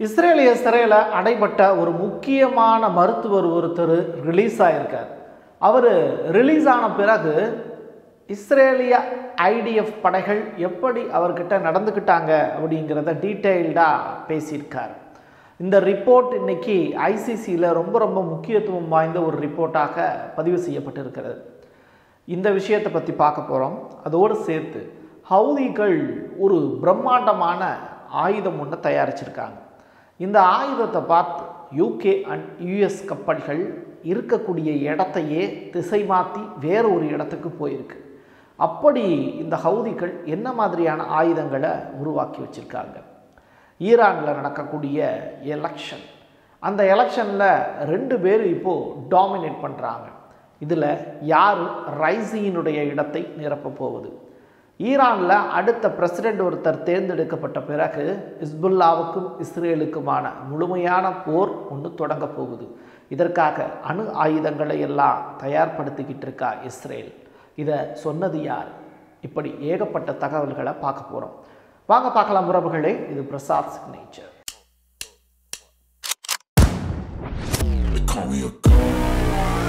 இஸ்ரேலிய சிறையில் அடைபட்ட ஒரு முக்கியமான மருத்துவர் ஒருத்தர் ரிலீஸ் ஆயிருக்கார் அவர் ரிலீஸ் ஆன பிறகு இஸ்ரேலிய ஐடிஎஃப் படைகள் எப்படி அவர்கிட்ட நடந்துக்கிட்டாங்க அப்படிங்கிறத டீட்டெயில்டாக பேசியிருக்கார் இந்த ரிப்போர்ட் இன்னைக்கு ஐசிசியில் ரொம்ப ரொம்ப முக்கியத்துவம் வாய்ந்த ஒரு ரிப்போர்ட்டாக பதிவு செய்யப்பட்டிருக்கிறது இந்த விஷயத்தை பற்றி பார்க்க போகிறோம் அதோடு சேர்த்து ஹவுதிகள் ஒரு பிரம்மாண்டமான ஆயுதம் ஒன்று தயாரிச்சிருக்காங்க இந்த ஆயுதத்தை பார்த்து யூகே அண்ட் யுஎஸ் கப்பல்கள் இருக்கக்கூடிய இடத்தையே திசை மாற்றி வேற ஒரு இடத்துக்கு போயிருக்கு அப்படி இந்த ஹவுதிகள் என்ன மாதிரியான ஆயுதங்களை உருவாக்கி வச்சுருக்காங்க ஈரானில் நடக்கக்கூடிய எலெக்ஷன் அந்த எலெக்ஷனில் ரெண்டு பேர் இப்போது டாமினேட் பண்ணுறாங்க இதில் யார் ரைசியினுடைய இடத்தை நிரப்பப் போவது ஈரானில் அடுத்த பிரசிடெண்ட் ஒருத்தர் தேர்ந்தெடுக்கப்பட்ட பிறகு இஸ்புல்லாவுக்கும் இஸ்ரேலுக்குமான முழுமையான போர் ஒன்று தொடங்க போகுது இதற்காக அணு ஆயுதங்களை எல்லாம் தயார்படுத்திக்கிட்டு இருக்கா இஸ்ரேல் இதை சொன்னது யார் இப்படி ஏகப்பட்ட தகவல்களை பார்க்க போகிறோம் வாங்க பார்க்கலாம் உறவுகளே இது Prasad signature They call me a god.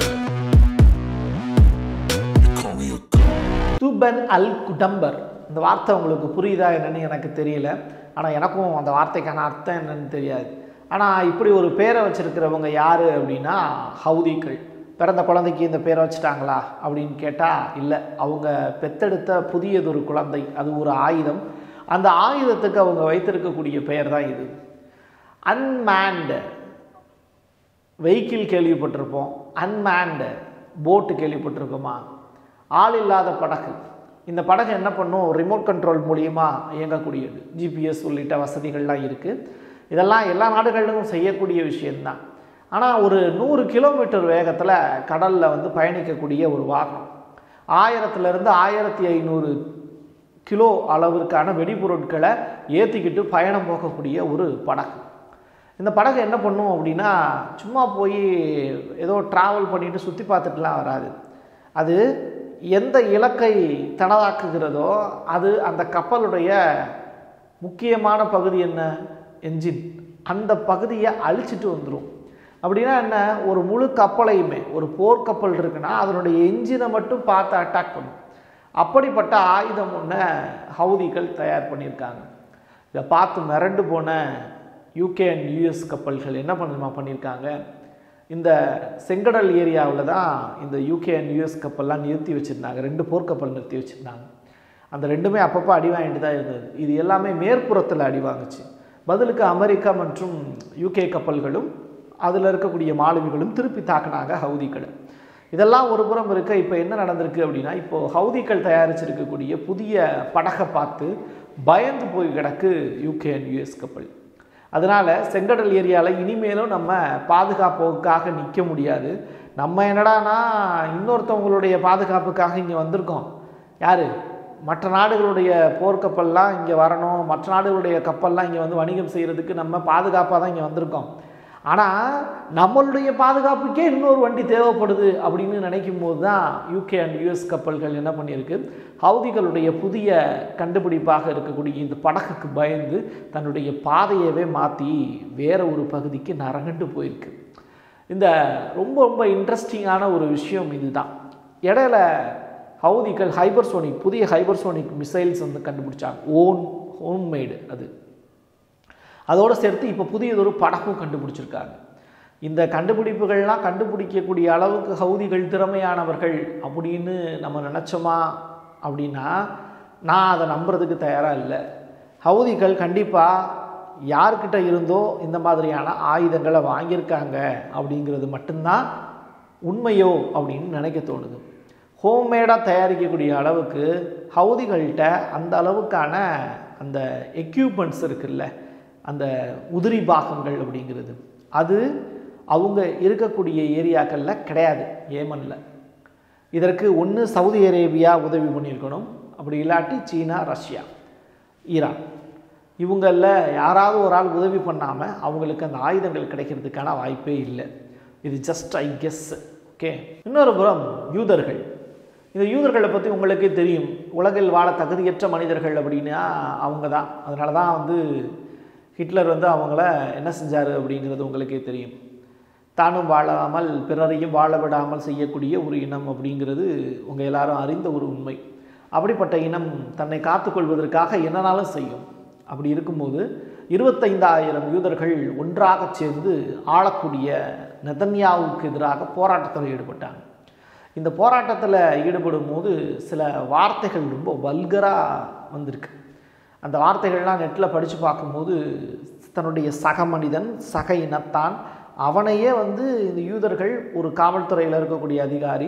They call me a god. தூபன் அல் குடம்பர் இந்த வார்த்தை உங்களுக்கு புரியுதா என்னன்னு எனக்கு தெரியல ஆனால் எனக்கும் அந்த வார்த்தைக்கான அர்த்தம் என்னன்னு தெரியாது ஆனால் இப்படி ஒரு பேரை வச்சிருக்கிறவங்க யார் அப்படின்னா ஹவுதிகள் பிறந்த குழந்தைக்கு இந்த பேரை வச்சுட்டாங்களா அப்படின்னு கேட்டால் இல்லை அவங்க பெத்தெடுத்த புதியதொரு குழந்தை அது ஒரு ஆயுதம் அந்த ஆயுதத்துக்கு அவங்க வைத்திருக்கக்கூடிய பெயர் தான் இது அன்மேன்டு வெஹிக்கிள் கேள்விப்பட்டிருப்போம் அன்மேன்டு போட்டு கேள்விப்பட்டிருக்கோமா ஆள் இல்லாத படகு இந்த படகு என்ன பண்ணும் ரிமோட் கண்ட்ரோல் மூலியமாக இயங்கக்கூடியது ஜிபிஎஸ் உள்ளிட்ட வசதிகள்லாம் இருக்குது இதெல்லாம் எல்லா நாடுகளிலும் செய்யக்கூடிய விஷயம்தான் ஆனால் ஒரு நூறு கிலோமீட்டர் வேகத்தில் கடலில் வந்து பயணிக்கக்கூடிய ஒரு வாகனம் ஆயிரத்துலேருந்து ஆயிரத்தி ஐநூறு கிலோ அளவிற்கான வெடிபொருட்களை ஏற்றிக்கிட்டு பயணம் போகக்கூடிய ஒரு படகு இந்த படகு என்ன பண்ணும் அப்படின்னா சும்மா போய் ஏதோ ட்ராவல் பண்ணிட்டு சுற்றி பார்த்துட்டுலாம் வராது அது எந்த இலக்கை தனதாக்குகிறதோ அது அந்த கப்பலுடைய முக்கியமான பகுதி என்ன என்ஜின் அந்த பகுதியை அழிச்சிட்டு வந்துடும் அப்படின்னா என்ன ஒரு முழு கப்பலையுமே ஒரு போர்க்கப்பல் இருக்குன்னா அதனுடைய என்ஜினை மட்டும் பார்த்து அட்டாக் பண்ணும் அப்படிப்பட்ட ஆயுதம் ஒன்று ஹவுதிகள் தயார் பண்ணியிருக்காங்க இதை பார்த்து மிரண்டு போன யூகே அண்ட் யூஎஸ் கப்பல்கள் என்ன பண்ணுமா பண்ணியிருக்காங்க இந்த செங்கடல் ஏரியாவில் தான் இந்த யூகே அண்ட் யூஎஸ் கப்பல்லாம் நிறுத்தி வச்சுருந்தாங்க ரெண்டு போர்க்கப்பல் நிறுத்தி வச்சுருந்தாங்க அந்த ரெண்டுமே அப்பப்போ அடி வாங்கிட்டு தான் இருந்தது இது எல்லாமே மேற்புறத்தில் அடி வாங்குச்சு பதிலுக்கு அமெரிக்கா மற்றும் யூகே கப்பல்களும் அதில் இருக்கக்கூடிய மாலுமிகளும் திருப்பி தாக்குனாங்க ஹவுதிகளை இதெல்லாம் ஒரு புறம் இருக்க இப்போ என்ன நடந்திருக்கு அப்படின்னா இப்போது ஹவுதிகள் தயாரிச்சிருக்கக்கூடிய புதிய படகை பார்த்து பயந்து போய் கிடக்கு யூகே அண்ட் யூஎஸ் கப்பல் அதனால் செங்கடல் ஏரியாவில் இனிமேலும் நம்ம பாதுகாப்புக்காக நிற்க முடியாது நம்ம என்னடானா இன்னொருத்தவங்களுடைய பாதுகாப்புக்காக இங்கே வந்திருக்கோம் யார் மற்ற நாடுகளுடைய போர்க்கப்பல்லாம் இங்கே வரணும் மற்ற நாடுகளுடைய கப்பல்லாம் இங்கே வந்து வணிகம் செய்கிறதுக்கு நம்ம பாதுகாப்பாக தான் இங்கே வந்திருக்கோம் ஆனால் நம்மளுடைய பாதுகாப்புக்கே இன்னொரு வண்டி தேவைப்படுது அப்படின்னு நினைக்கும் போது தான் யூகே அண்ட் யூஎஸ் கப்பல்கள் என்ன பண்ணியிருக்கு ஹவுதிகளுடைய புதிய கண்டுபிடிப்பாக இருக்கக்கூடிய இந்த படகுக்கு பயந்து தன்னுடைய பாதையவே மாற்றி வேற ஒரு பகுதிக்கு நரங்கண்டு போயிருக்கு இந்த ரொம்ப ரொம்ப இன்ட்ரெஸ்டிங்கான ஒரு விஷயம் இதுதான் இடையில ஹவுதிகள் ஹைபர்சோனிக் புதிய ஹைபர்சோனிக் மிசைல்ஸ் வந்து கண்டுபிடிச்சாங்க ஓன் ஹோம்மேடு அது அதோடு சேர்த்து இப்போ புதியதொரு படகும் கண்டுபிடிச்சிருக்காங்க இந்த கண்டுபிடிப்புகள்லாம் கண்டுபிடிக்கக்கூடிய அளவுக்கு ஹவுதிகள் திறமையானவர்கள் அப்படின்னு நம்ம நினச்சோமா அப்படின்னா நான் அதை நம்புறதுக்கு தயாராக இல்லை ஹவுதிகள் கண்டிப்பாக யார்கிட்ட இருந்தோ இந்த மாதிரியான ஆயுதங்களை வாங்கியிருக்காங்க அப்படிங்கிறது மட்டும்தான் உண்மையோ அப்படின்னு நினைக்க தோணுது ஹோம்மேடாக தயாரிக்கக்கூடிய அளவுக்கு ஹவுதிகள்கிட்ட அந்த அளவுக்கான அந்த எக்யூப்மெண்ட்ஸ் இருக்குல்ல அந்த உதிரி பாகங்கள் அப்படிங்கிறது அது அவங்க இருக்கக்கூடிய ஏரியாக்களில் கிடையாது ஏமனில் இதற்கு ஒன்று சவுதி அரேபியா உதவி பண்ணியிருக்கணும் அப்படி இல்லாட்டி சீனா ரஷ்யா ஈரான் இவங்களில் யாராவது ஒரு ஆள் உதவி பண்ணாமல் அவங்களுக்கு அந்த ஆயுதங்கள் கிடைக்கிறதுக்கான வாய்ப்பே இல்லை இது ஜஸ்ட் ஐ கெஸ் ஓகே இன்னொரு புறம் யூதர்கள் இந்த யூதர்களை பற்றி உங்களுக்கே தெரியும் உலகில் வாழ தகுதியற்ற மனிதர்கள் அப்படின்னா அவங்க தான் அதனால தான் வந்து ஹிட்லர் வந்து அவங்கள என்ன செஞ்சார் அப்படிங்கிறது உங்களுக்கே தெரியும் தானும் வாழாமல் பிறரையும் வாழ விடாமல் செய்யக்கூடிய ஒரு இனம் அப்படிங்கிறது உங்கள் எல்லாரும் அறிந்த ஒரு உண்மை அப்படிப்பட்ட இனம் தன்னை காத்துக்கொள்வதற்காக என்னனாலும் செய்யும் அப்படி இருக்கும்போது இருபத்தைந்தாயிரம் யூதர்கள் ஒன்றாக சேர்ந்து ஆளக்கூடிய நெதன்யாவுக்கு எதிராக போராட்டத்தில் ஈடுபட்டாங்க இந்த போராட்டத்தில் ஈடுபடும் போது சில வார்த்தைகள் ரொம்ப வல்கராக வந்திருக்கு அந்த வார்த்தைகள்லாம் நெட்டில் படித்து பார்க்கும்போது தன்னுடைய சக மனிதன் சக இனத்தான் அவனையே வந்து இந்த யூதர்கள் ஒரு காவல்துறையில் இருக்கக்கூடிய அதிகாரி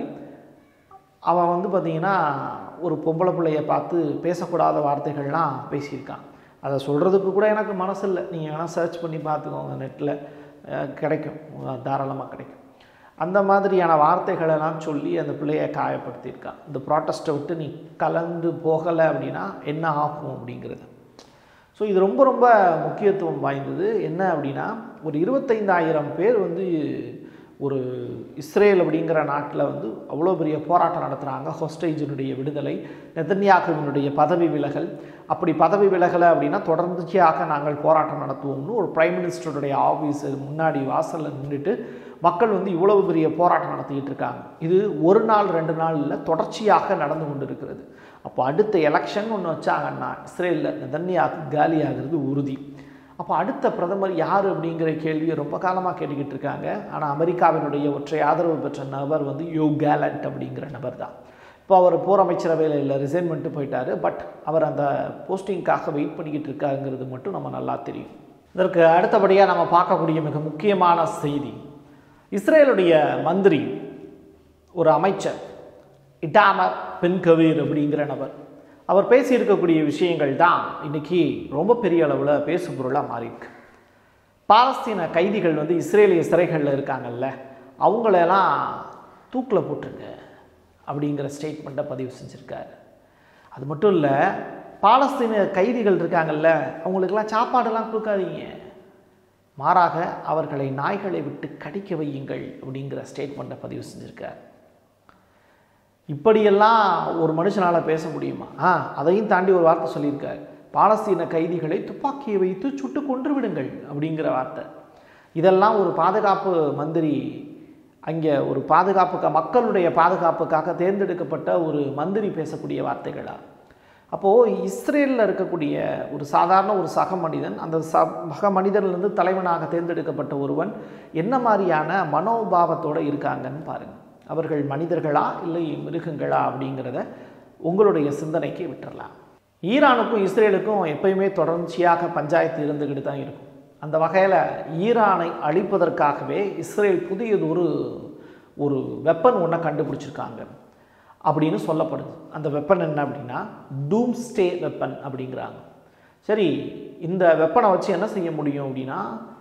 அவன் வந்து பார்த்திங்கன்னா ஒரு பொம்பளை பிள்ளைய பார்த்து பேசக்கூடாத வார்த்தைகள்லாம் பேசியிருக்கான் அதை சொல்கிறதுக்கு கூட எனக்கு மனசு இல்லை நீங்கள் வேணால் சர்ச் பண்ணி பார்த்துக்கோங்க நெட்டில் கிடைக்கும் தாராளமாக கிடைக்கும் அந்த மாதிரியான வார்த்தைகளெல்லாம் சொல்லி அந்த பிள்ளையை காயப்படுத்தியிருக்கான் இந்த ப்ராட்டஸ்ட்டை விட்டு நீ கலந்து போகலை அப்படின்னா என்ன ஆகும் அப்படிங்கிறது ஸோ இது ரொம்ப ரொம்ப முக்கியத்துவம் வாய்ந்தது என்ன அப்படின்னா ஒரு இருபத்தைந்தாயிரம் பேர் வந்து ஒரு இஸ்ரேல் அப்படிங்கிற நாட்டில் வந்து அவ்வளோ பெரிய போராட்டம் நடத்துகிறாங்க ஹொஸ்டேஜினுடைய விடுதலை நெதன்யாகுவினுடைய பதவி விலகல் அப்படி பதவி விலகலை அப்படின்னா தொடர்ச்சியாக நாங்கள் போராட்டம் நடத்துவோம்னு ஒரு பிரைம் மினிஸ்டருடைய ஆஃபீஸ் முன்னாடி வாசலில் நின்றுட்டு மக்கள் வந்து இவ்வளவு பெரிய போராட்டம் நடத்திக்கிட்டு இருக்காங்க இது ஒரு நாள் ரெண்டு நாள் இல்லை தொடர்ச்சியாக நடந்து கொண்டு இருக்கிறது அப்போ அடுத்த எலெக்ஷன் ஒன்று வச்சாங்கன்னா இஸ்ரேலில் நெதன்யாக்கு காலி ஆகிறது உறுதி அப்போ அடுத்த பிரதமர் யார் அப்படிங்கிற கேள்வியை ரொம்ப காலமாக கேட்டுக்கிட்டு இருக்காங்க ஆனால் அமெரிக்காவினுடைய ஒற்றை ஆதரவு பெற்ற நபர் வந்து யோ கேலண்ட் அப்படிங்கிற நபர் தான் இப்போ அவர் போர் அமைச்சரவையில் இல்லை ரிசைன் பண்ணிட்டு போயிட்டார் பட் அவர் அந்த போஸ்டிங்காக வெயிட் பண்ணிக்கிட்டு இருக்காருங்கிறது மட்டும் நம்ம நல்லா தெரியும் இதற்கு அடுத்தபடியாக நம்ம பார்க்கக்கூடிய மிக முக்கியமான செய்தி இஸ்ரேலுடைய மந்திரி ஒரு அமைச்சர் இட்டாமர் பென் கவீர் அப்படிங்கிற நபர் அவர் பேசியிருக்கக்கூடிய விஷயங்கள் தான் இன்றைக்கி ரொம்ப பெரிய அளவில் பேசுபொருளாக மாறியிருக்கு பாலஸ்தீன கைதிகள் வந்து இஸ்ரேலிய சிறைகளில் இருக்காங்கல்ல அவங்களெல்லாம் தூக்கில் போட்டுருங்க அப்படிங்கிற ஸ்டேட்மெண்ட்டை பதிவு செஞ்சுருக்காரு அது மட்டும் இல்லை பாலஸ்தீன கைதிகள் இருக்காங்கல்ல அவங்களுக்கெல்லாம் சாப்பாடெல்லாம் கொடுக்காதீங்க மாறாக அவர்களை நாய்களை விட்டு கடிக்க வையுங்கள் அப்படிங்கிற ஸ்டேட்மெண்ட்டை பதிவு செஞ்சுருக்கார் இப்படியெல்லாம் ஒரு மனுஷனால் பேச முடியுமா ஆ அதையும் தாண்டி ஒரு வார்த்தை சொல்லியிருக்கார் பாலஸ்தீன கைதிகளை துப்பாக்கியை வைத்து சுட்டு கொன்று விடுங்கள் அப்படிங்கிற வார்த்தை இதெல்லாம் ஒரு பாதுகாப்பு மந்திரி அங்கே ஒரு பாதுகாப்புக்கு மக்களுடைய பாதுகாப்புக்காக தேர்ந்தெடுக்கப்பட்ட ஒரு மந்திரி பேசக்கூடிய வார்த்தைகளா அப்போது இஸ்ரேலில் இருக்கக்கூடிய ஒரு சாதாரண ஒரு சக மனிதன் அந்த சக மனிதன்லேருந்து தலைவனாக தேர்ந்தெடுக்கப்பட்ட ஒருவன் என்ன மாதிரியான மனோபாவத்தோடு இருக்காங்கன்னு பாருங்கள் அவர்கள் மனிதர்களா இல்லை மிருகங்களா அப்படிங்கிறத உங்களுடைய சிந்தனைக்கு விட்டுறலாம் ஈரானுக்கும் இஸ்ரேலுக்கும் எப்பயுமே தொடர்ச்சியாக பஞ்சாயத்து இருந்துக்கிட்டு தான் இருக்கும் அந்த வகையில் ஈரானை அழிப்பதற்காகவே இஸ்ரேல் புதியதொரு ஒரு வெப்பன் ஒன்றை கண்டுபிடிச்சிருக்காங்க அப்படின்னு சொல்லப்படுது அந்த வெப்பன் என்ன அப்படின்னா டூம் ஸ்டே வெப்பன் அப்படிங்கிறாங்க சரி இந்த வெப்பனை வச்சு என்ன செய்ய முடியும் அப்படின்னா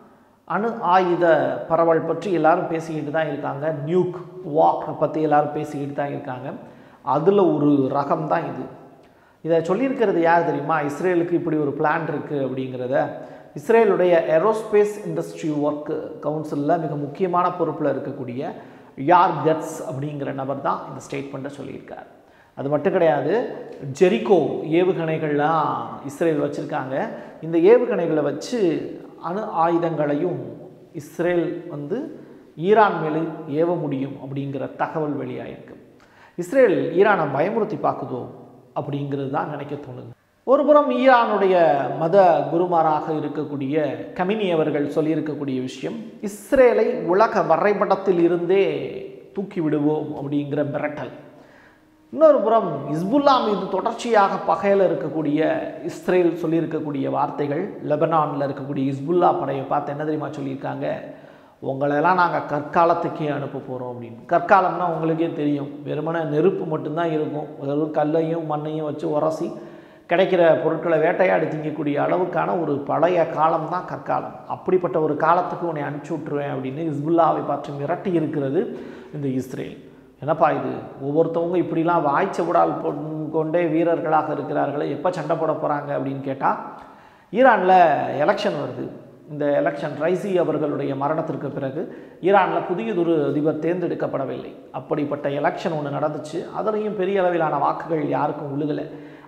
அணு ஆயுத பரவல் பற்றி எல்லாரும் பேசிக்கிட்டு தான் இருக்காங்க நியூக் வாக் பற்றி எல்லாரும் பேசிக்கிட்டு தான் இருக்காங்க அதில் ஒரு ரகம் தான் இது இதை சொல்லியிருக்கிறது யார் தெரியுமா இஸ்ரேலுக்கு இப்படி ஒரு பிளான் இருக்குது அப்படிங்கிறத இஸ்ரேலுடைய ஏரோஸ்பேஸ் இண்டஸ்ட்ரி ஒர்க் கவுன்சிலில் மிக முக்கியமான பொறுப்பில் இருக்கக்கூடிய யார் கட்ஸ் அப்படிங்கிற நபர் தான் இந்த ஸ்டேட்மெண்ட்டை சொல்லியிருக்கார் அது மட்டும் கிடையாது ஜெரிகோ ஏவுகணைகள்லாம் இஸ்ரேல் வச்சுருக்காங்க இந்த ஏவுகணைகளை வச்சு அணு ஆயுதங்களையும் இஸ்ரேல் வந்து ஈரான் மேலே ஏவ முடியும் அப்படிங்கிற தகவல் வெளியாயிருக்கு இஸ்ரேல் ஈரானை பயமுறுத்தி பார்க்குதோ அப்படிங்கிறது தான் நினைக்க தோணுது ஒரு புறம் ஈரானுடைய மத குருமாராக இருக்கக்கூடிய கமினி அவர்கள் சொல்லியிருக்கக்கூடிய விஷயம் இஸ்ரேலை உலக வரைபடத்தில் இருந்தே தூக்கி விடுவோம் அப்படிங்கிற மிரட்டல் இன்னொரு புறம் இஸ்புல்லா மீது தொடர்ச்சியாக பகையில் இருக்கக்கூடிய இஸ்ரேல் சொல்லியிருக்கக்கூடிய வார்த்தைகள் லெபனானில் இருக்கக்கூடிய இஸ்புல்லா படையை பார்த்து என்ன தெரியுமா சொல்லியிருக்காங்க உங்களெல்லாம் நாங்கள் கற்காலத்துக்கே அனுப்ப போகிறோம் அப்படின்னு கற்காலம்னா உங்களுக்கே தெரியும் வெறுமனே நெருப்பு மட்டும்தான் இருக்கும் வெறும் கல்லையும் மண்ணையும் வச்சு உரசி கிடைக்கிற பொருட்களை வேட்டையாடி திங்கக்கூடிய அளவுக்கான ஒரு பழைய காலம் தான் கற்காலம் அப்படிப்பட்ட ஒரு காலத்துக்கு உன்னை அனுப்பிச்சி விட்ருவேன் அப்படின்னு இஸ்புல்லாவை பார்த்து மிரட்டி இருக்கிறது இந்த இஸ்ரேல் என்னப்பா இது ஒவ்வொருத்தவங்க இப்படிலாம் வாய்ச்ச விடால் கொண்டே வீரர்களாக இருக்கிறார்களே எப்போ சண்டை போட போகிறாங்க அப்படின்னு கேட்டால் ஈரானில் எலெக்ஷன் வருது இந்த எலெக்ஷன் ரைசி அவர்களுடைய மரணத்திற்கு பிறகு ஈரானில் புதியதொரு அதிபர் தேர்ந்தெடுக்கப்படவில்லை அப்படிப்பட்ட எலெக்ஷன் ஒன்று நடந்துச்சு அதுலேயும் பெரிய அளவிலான வாக்குகள் யாருக்கும் உழுகலை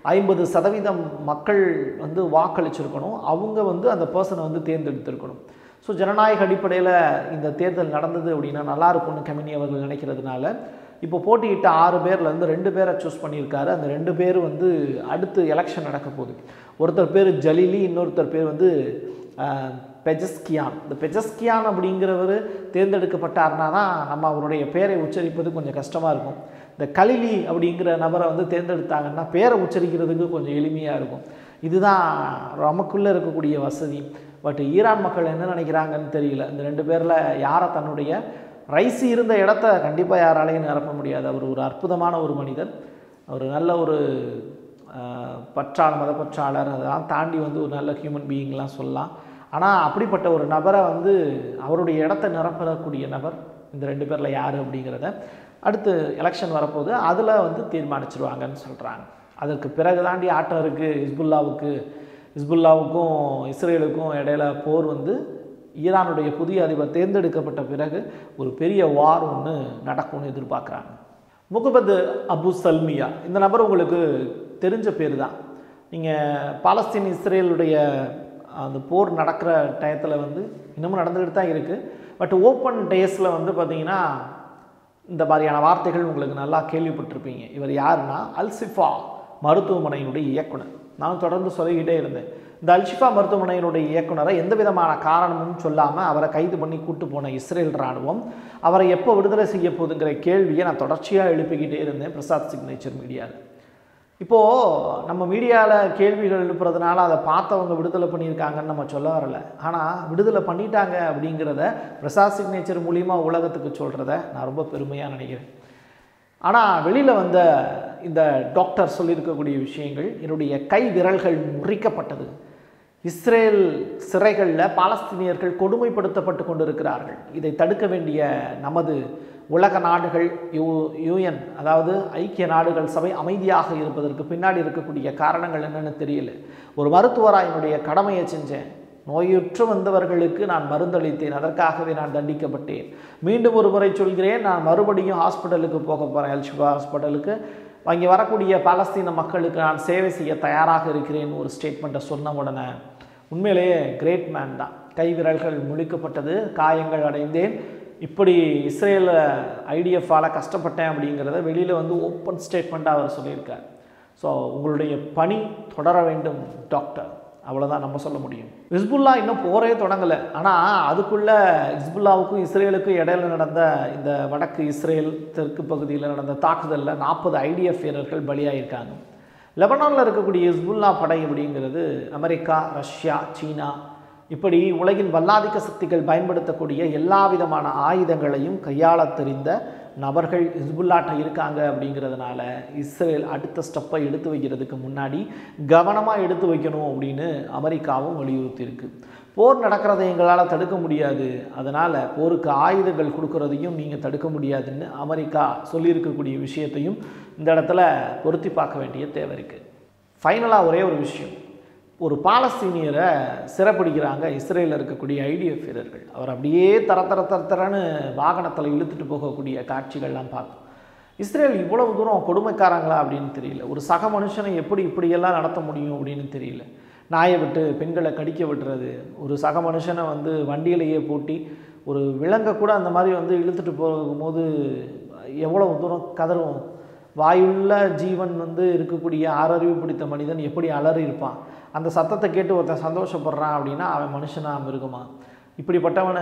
ஐம்பது சதவீதம் மக்கள் வந்து வாக்களிச்சிருக்கணும் அவங்க வந்து அந்த பர்சனை வந்து தேர்ந்தெடுத்திருக்கணும் ஸோ ஜனநாயக அடிப்படையில் இந்த தேர்தல் நடந்தது அப்படின்னா நல்லா இருக்கும்னு கமினி அவர்கள் நினைக்கிறதுனால இப்போ போட்டியிட்ட ஆறு பேர்ல இருந்து ரெண்டு பேரை சூஸ் பண்ணியிருக்காரு அந்த ரெண்டு பேர் வந்து அடுத்து எலெக்ஷன் நடக்க போகுது ஒருத்தர் பேர் ஜலீலி இன்னொருத்தர் பேர் வந்து ஆஹ், பெஜஸ்கியான் இந்த பெஜஸ்கியான் அப்படிங்கிறவர் தேர்ந்தெடுக்கப்பட்டார்னா தான் நம்ம அவருடைய பேரை உச்சரிப்பது கொஞ்சம் கஷ்டமாக இருக்கும் இந்த கலிலி அப்படிங்கிற நபரை வந்து தேர்ந்தெடுத்தாங்கன்னா பேரை உச்சரிக்கிறதுக்கு கொஞ்சம் எளிமையாக இருக்கும் இதுதான் நமக்குள்ளே இருக்கக்கூடிய வசதி பட் ஈரான் மக்கள் என்ன நினைக்கிறாங்கன்னு தெரியல இந்த ரெண்டு பேரில் யாரை தன்னுடைய ரைஸ் இருந்த இடத்த கண்டிப்பாக யாராலையும் நிரப்ப முடியாது அவர் ஒரு அற்புதமான ஒரு மனிதர் அவர் நல்ல ஒரு ஆஹ், பற்றாளர் மதப்பற்றாளர் அதெல்லாம் தாண்டி வந்து ஒரு நல்ல ஹியூமன் பீயிங்லாம் சொல்லலாம் ஆனால் அப்படிப்பட்ட ஒரு நபரை வந்து அவருடைய இடத்த நிரப்பக்கூடிய நபர் இந்த ரெண்டு பேரில் யார் அப்படிங்கிறத அடுத்து எலெக்ஷன் வரப்போகுது அதில் வந்து தீர்மானிச்சிருவாங்கன்னு சொல்கிறாங்க அதற்கு பிறகு தாண்டி ஆட்டம் இருக்குது ஹிஸ்புல்லாவுக்கு ஹிஸ்புல்லாவுக்கும் இஸ்ரேலுக்கும் இடையில போர் வந்து ஈரானுடைய புதிய அதிபர் தேர்ந்தெடுக்கப்பட்ட பிறகு ஒரு பெரிய வார் ஒன்று நடக்கும்னு எதிர்பார்க்குறாங்க முகமது அபு சல்மியா இந்த நபர் உங்களுக்கு தெரிஞ்ச பேர் தான் நீங்கள் பாலஸ்தீன் இஸ்ரேலுடைய அந்த போர் நடக்கிற டயத்தில் வந்து இன்னமும் நடந்துக்கிட்டு தான் இருக்குது பட் ஓப்பன் டேஸில் வந்து பார்த்தீங்கன்னா இந்த மாதிரியான வார்த்தைகள் உங்களுக்கு நல்லா கேள்விப்பட்டிருப்பீங்க இவர் யாருன்னா அல்சிஃபா மருத்துவமனையினுடைய இயக்குனர் நான் தொடர்ந்து சொல்லிக்கிட்டே இருந்தேன் இந்த அல்ஷிஃபா மருத்துவமனையினுடைய இயக்குனரை எந்த விதமான காரணமும் சொல்லாமல் அவரை கைது பண்ணி கூட்டு போன இஸ்ரேல் இராணுவம் அவரை எப்போ விடுதலை செய்ய போகுதுங்கிற கேள்வியை நான் தொடர்ச்சியாக எழுப்பிக்கிட்டே இருந்தேன் பிரசாத் சிக்னேச்சர் மீடியாவில் இப்போது நம்ம மீடியாவில் கேள்விகள் எழுப்புறதுனால அதை பார்த்தவங்க விடுதலை பண்ணியிருக்காங்கன்னு நம்ம சொல்ல வரல ஆனால் விடுதலை பண்ணிட்டாங்க அப்படிங்கிறத பிரசாத் சிக்னேச்சர் மூலிமா உலகத்துக்கு சொல்கிறத நான் ரொம்ப பெருமையாக நினைக்கிறேன் ஆனால் வெளியில் வந்த இந்த டாக்டர் சொல்லியிருக்கக்கூடிய விஷயங்கள் என்னுடைய கை விரல்கள் முறிக்கப்பட்டது இஸ்ரேல் சிறைகளில் பாலஸ்தீனியர்கள் கொடுமைப்படுத்தப்பட்டு கொண்டிருக்கிறார்கள் இதை தடுக்க வேண்டிய நமது உலக நாடுகள் யூ யூஎன் அதாவது ஐக்கிய நாடுகள் சபை அமைதியாக இருப்பதற்கு பின்னாடி இருக்கக்கூடிய காரணங்கள் என்னன்னு தெரியல ஒரு மருத்துவராக என்னுடைய கடமையை செஞ்சேன் நோயுற்று வந்தவர்களுக்கு நான் மருந்தளித்தேன் அதற்காகவே நான் தண்டிக்கப்பட்டேன் மீண்டும் ஒரு முறை சொல்கிறேன் நான் மறுபடியும் ஹாஸ்பிட்டலுக்கு போக போகிறேன் அல்ஷிபா ஹாஸ்பிட்டலுக்கு அங்கே வரக்கூடிய பாலஸ்தீன மக்களுக்கு நான் சேவை செய்ய தயாராக இருக்கிறேன் ஒரு ஸ்டேட்மெண்ட்டை சொன்ன உடனே உண்மையிலேயே கிரேட் மேன் தான் கை விரல்கள் முழிக்கப்பட்டது காயங்கள் அடைந்தேன் இப்படி இஸ்ரேல ஐடிஎஃபால் கஷ்டப்பட்டேன் அப்படிங்கிறத வெளியில் வந்து ஓப்பன் ஸ்டேட்மெண்ட்டாக அவர் சொல்லியிருக்கார் ஸோ உங்களுடைய பணி தொடர வேண்டும் டாக்டர் அவ்வளோதான் நம்ம சொல்ல முடியும் ஹிஸ்புல்லா இன்னும் போரே தொடங்கலை ஆனால் அதுக்குள்ளே ஹிஸ்புல்லாவுக்கும் இஸ்ரேலுக்கும் இடையில நடந்த இந்த வடக்கு இஸ்ரேல் தெற்கு பகுதியில் நடந்த தாக்குதலில் நாற்பது ஐடிஎஃப் வீரர்கள் பலியாயிருக்காங்க லெபனானில் இருக்கக்கூடிய ஹிஸ்புல்லா படை அப்படிங்கிறது அமெரிக்கா ரஷ்யா சீனா இப்படி உலகின் வல்லாதிக்க சக்திகள் பயன்படுத்தக்கூடிய எல்லா விதமான ஆயுதங்களையும் கையாளத் தெரிந்த நபர்கள் ஹிஸ்புல்லாட்ட இருக்காங்க அப்படிங்கிறதுனால இஸ்ரேல் அடுத்த ஸ்டெப்பை எடுத்து வைக்கிறதுக்கு முன்னாடி கவனமாக எடுத்து வைக்கணும் அப்படின்னு அமெரிக்காவும் வலியுறுத்தியிருக்கு போர் நடக்கிறதை எங்களால் தடுக்க முடியாது அதனால் போருக்கு ஆயுதங்கள் கொடுக்கறதையும் நீங்கள் தடுக்க முடியாதுன்னு அமெரிக்கா சொல்லியிருக்கக்கூடிய விஷயத்தையும் இந்த இடத்துல பொருத்தி பார்க்க வேண்டிய தேவை இருக்குது ஃபைனலாக ஒரே ஒரு விஷயம் ஒரு பாலஸ்தீனியரை சிறைப்பிடிக்கிறாங்க இஸ்ரேலில் இருக்கக்கூடிய ஐடிஎஃப் வீரர்கள் அவர் அப்படியே தர தர தர தரன்னு வாகனத்தில் இழுத்துட்டு போகக்கூடிய காட்சிகள்லாம் பார்த்தோம் இஸ்ரேல் இவ்வளவு தூரம் கொடுமைக்காரங்களா அப்படின்னு தெரியல ஒரு சக மனுஷனை எப்படி இப்படியெல்லாம் நடத்த முடியும் அப்படின்னு தெரியல நாயை விட்டு பெண்களை கடிக்க விட்டுறது ஒரு சக மனுஷனை வந்து வண்டியிலேயே பூட்டி ஒரு விலங்கை கூட அந்த மாதிரி வந்து இழுத்துட்டு போகும்போது எவ்வளவு தூரம் கதறும் வாயுள்ள ஜீவன் வந்து இருக்கக்கூடிய ஆறறிவு பிடித்த மனிதன் எப்படி அலறி இருப்பான் அந்த சத்தத்தை கேட்டு ஒருத்தன் சந்தோஷப்படுறான் அப்படின்னா அவன் மனுஷனா மிருகமா இப்படிப்பட்டவனை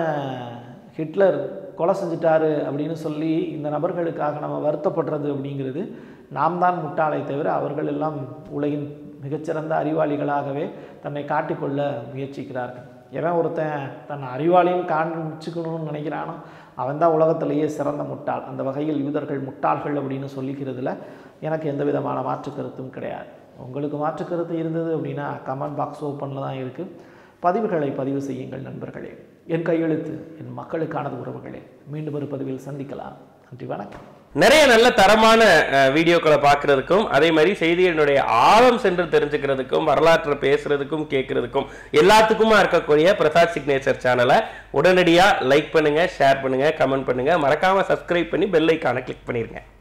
ஹிட்லர் கொலை செஞ்சிட்டாரு அப்படின்னு சொல்லி இந்த நபர்களுக்காக நம்ம வருத்தப்படுறது அப்படிங்கிறது நாம் தான் முட்டாளை தவிர அவர்கள் எல்லாம் உலகின் மிகச்சிறந்த அறிவாளிகளாகவே தன்னை காட்டிக்கொள்ள முயற்சிக்கிறார்கள் எவன் ஒருத்தன் தன்னை அறிவாளின்னு காண்பிச்சுக்கணும்னு நினைக்கிறானோ அவன் தான் உலகத்திலேயே சிறந்த முட்டாள் அந்த வகையில் யூதர்கள் முட்டாள்கள் அப்படின்னு சொல்லிக்கிறதுல எனக்கு எந்த விதமான மாற்று கருத்தும் கிடையாது உங்களுக்கு மாற்று கருத்து இருந்தது அப்படின்னா கமெண்ட் பாக்ஸ் ஓப்பனில் தான் இருக்குது பதிவுகளை பதிவு செய்யுங்கள் நண்பர்களே என் கையெழுத்து என் மக்களுக்கானது உறவுகளே மீண்டும் ஒரு பதிவில் சந்திக்கலாம் நன்றி வணக்கம் நிறைய நல்ல தரமான அஹ், வீடியோக்களை பார்க்கறதுக்கும் அதே மாதிரி செய்திகளினுடைய ஆழம் சென்று தெரிஞ்சுக்கிறதுக்கும் வரலாற்றை பேசுறதுக்கும் கேட்கறதுக்கும் எல்லாத்துக்குமா இருக்கக்கூடிய பிரசாத் சிக்னேச்சர் சேனலை உடனடியாக லைக் பண்ணுங்க ஷேர் பண்ணுங்க கமெண்ட் பண்ணுங்க மறக்காம சப்ஸ்கிரைப் பண்ணி பெல் ஐக்கானை கிளிக் பண்ணிருங்க